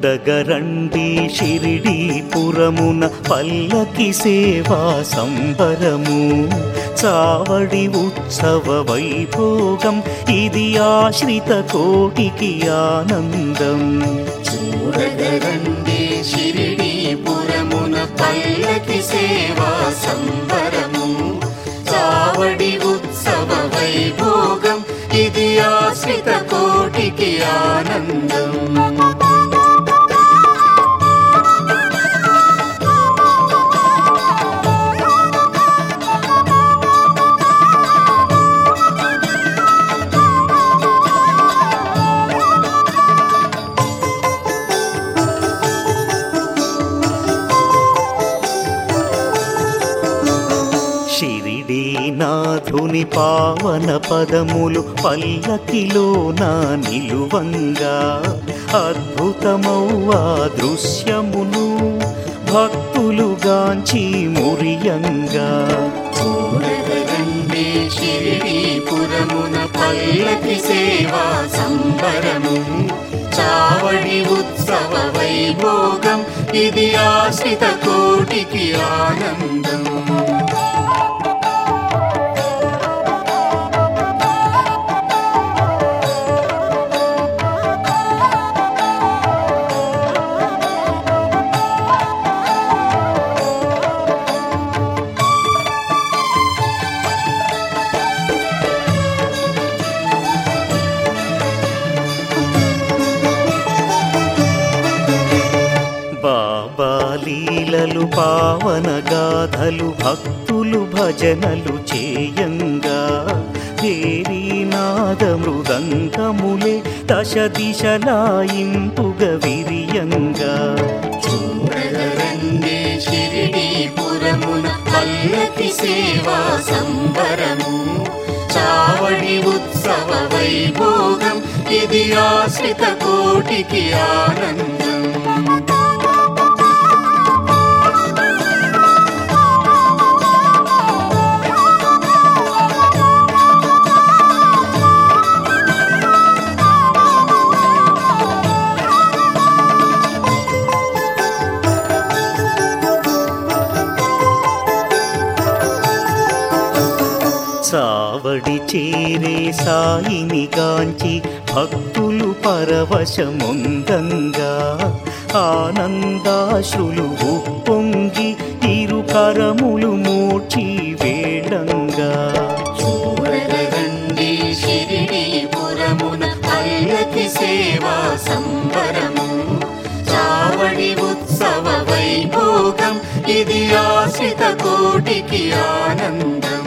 చూడగరండి షిరిడీపురమున పల్లకి సేవా సంబరము చావడి ఉత్సవ వైభోగం ఇది ఆశ్రిత కోటికి ఆనందం చూడగరండి షిరిడీపురమున పల్లకి సేవా సంబరము చావడి ఉత్సవ వైభోగం ఇది ఆశ్రిత కోటికి ఆనందం షిరిడీనాథుని పావన పదములు పల్లకిలో నా నిలువంగా అద్భుతమౌవా దృశ్యమును భక్తులుగాంచి మురియంగా చూడగరండి షిరిడీపురమున పల్లకి సేవా సంబరము చావడి ఉత్సవ వైభోగం ఇది ఆశ్రిత కోటికి ఆనందం బాబా లీలలు పావన గాథలు భక్తులు భజనలు చేయంగా నాద మృదంగములే దశ దిశలాయింపుగ విరియంగా చూడగరండి షిరిడీపురమున పల్లకి సేవా సంబరము చావడి ఉత్సవ వైభోగం ఇది ఆశ్రిత కోటికి ఆనందం సావడి చేరే సాయిని గాంచి భక్తులు పరవశముందంగా ఆనందాశ్రులు ఉప్పొంగి ఇరు కరములు మూర్చి వేళంగా చూడగరండి షిరిడీపురమున పల్లకి సేవా సంబరము చావడి ఉత్సవ వైభోగం ఇది ఆశ్రిత కోటికి ఆనందం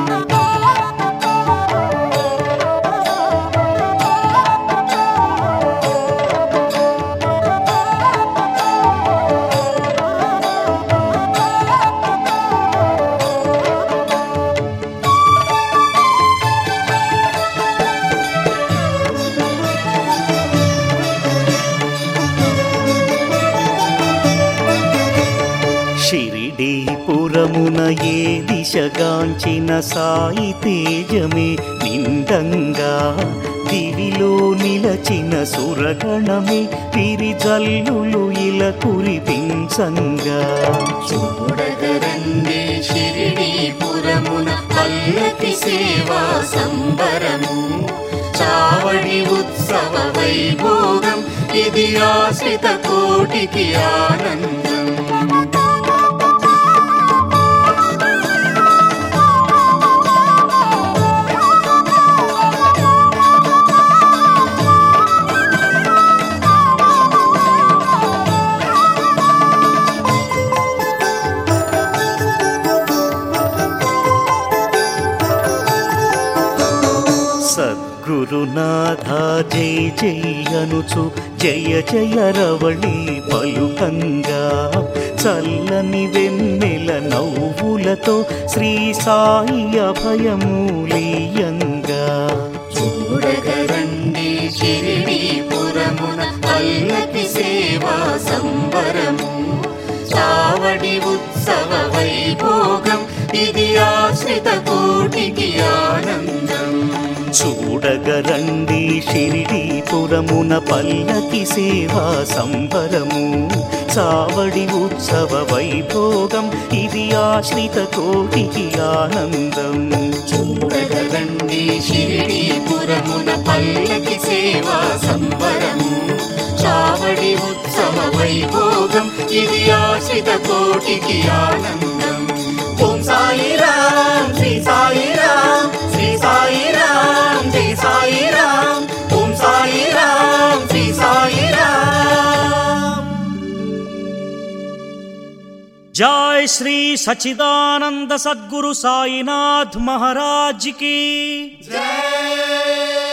షిరిడీపురమున ఏ దిశగాంచిన సాయి తేజమే నిండంగా దివిలో నిలచిన సురగణమే విరిజల్లులు ఇల కురిపించంగా చూడగరండి షిరిడీపురమున పల్లకి సేవా సంబరము చావడి ఉత్సవ వైభోగం ఇది ఆశ్రిత కోటికి ఆనందం సద్గురునాథ జై జై అనుచు జయ జయ రవళి పలుకంగా చల్లని వెన్నెల నవ్వులతో శ్రీ సాయి అభయమూలియంగా చూడగరండి షిరిడీపురమున పల్లకి సేవా సంబరము చావడి ఉత్సవ వైభోగం ఇది ఆశ్రిత కోటికి ఆనందం చూడగరండి షిరిడీపురమున పల్లకి సేవా సంబరము సావడి ఉత్సవ వైభోగం ఇది ఆశ్రిత కోటికి ఆనందం చూడగరండి షిరిడీపురమున పల్లకి సేవా సంబరము చావడి ఉత్సవ వైభోగం ఇది ఆశ్రిత కోటికి ఆనందం ఓం సాయిరాం శ్రీ సాయిరాం శ్రీ సాయిరాం జై సాయిరాం ఓం సాయిరాం శ్రీ సాయిరాం जय श्री सच्चिदानंद सद्गुरु साईनाथ महाराज की జై